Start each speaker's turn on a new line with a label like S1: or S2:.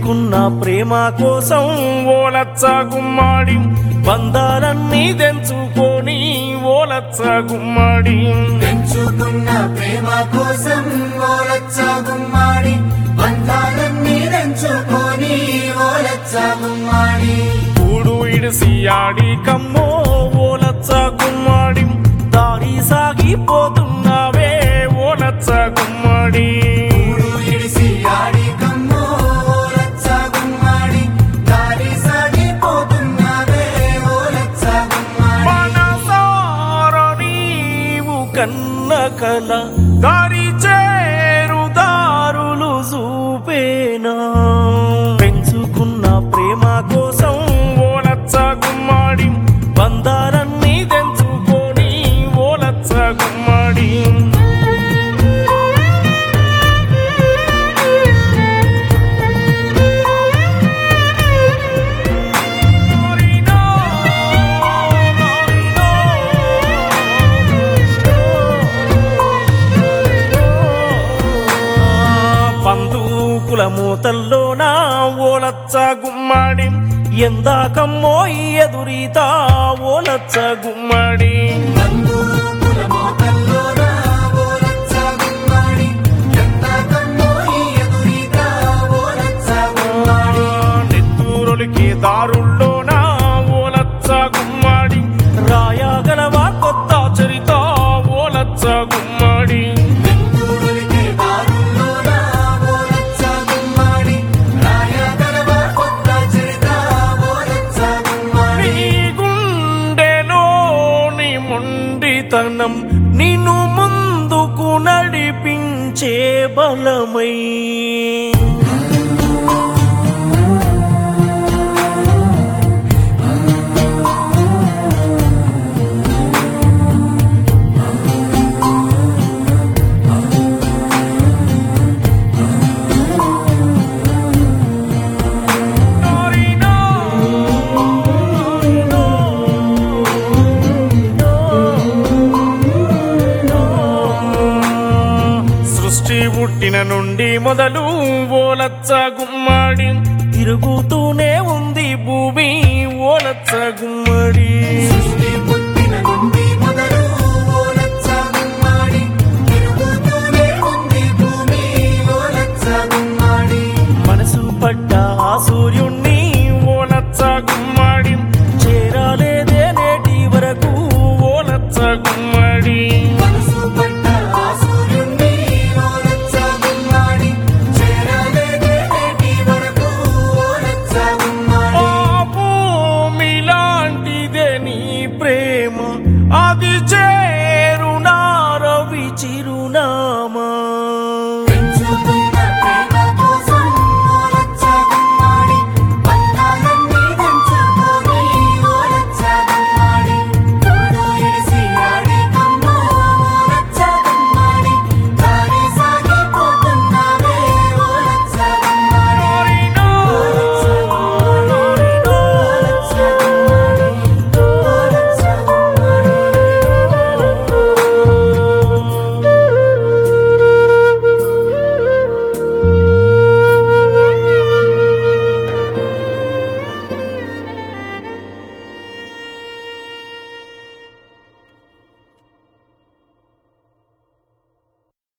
S1: పెంచుకున్న ప్రేమ కోసం ఓలచ్చ గుమ్మాడి బంధాలన్నీ తెంచుకొని ఓలచ్చ గుమ్మాడి
S2: పెంచుకున్న ప్రేమ కోసం ఓలచ్చ గుమ్మాడి బంధాలన్నీ తెంచుకొని ఓలచ్చ గుమ్మాడి
S1: కూడు ఇడిసి ఆడి కమ్మో ఓలచ్చ గుమ్మాడి దారి సాగిపోతున్నావే ఓలచ్చ గుమ్మాడి
S2: ఊరు ఇడిసి ఆడి కమ్మో ఓలచ్చ గుమ్మాడి దారి సాగిపోతున్నదే ఓలచ్చ గుమ్మాడి
S1: మనసార నీవు కన్న కల దారి చేరు దారులు చూపేనా పెంచుకున్న ప్రేమ కోసం ఓలచ్చ గుమ్మాడి బంధాలన్నీ తెంచుకొని ఓలచ్చ గుమ్మాడి పందూకుల మూతల్లోన ఓలచ్చ గుమ్మాడి ఎందాకమ్మో ఈ ఎదురీత ఓలచ్చ గుమ్మాడి
S2: బంధువుల మోకల్లోన ఓలచ్చ గుమ్మాడి ఎంత కమ్మో ఈ ఎదురీత ఓలచ్చ గుమ్మాడి
S1: నెత్తూరులకి దారుల్లోన ఓలచ్చ గుమ్మాడి రాయగలవా కొత్త చరిత ఓలచ్చ గుమ్మాడి
S2: ఊరులికి దారుల్లోన ఓలచ్చ గుమ్మాడి రాయగలవ కొత్త చరిత ఓలచ్చ గుమ్మాడి
S1: నీ గుండెలోని మొండితనం నిన్ను ముందుకు నడిపించే బలమై సృష్టి పుట్టిన నుండి మొదలు ఓలచ్చ గుమ్మడి తిరుగుతూనే ఉంది భూమి ఓలచ్చ గుమ్మడి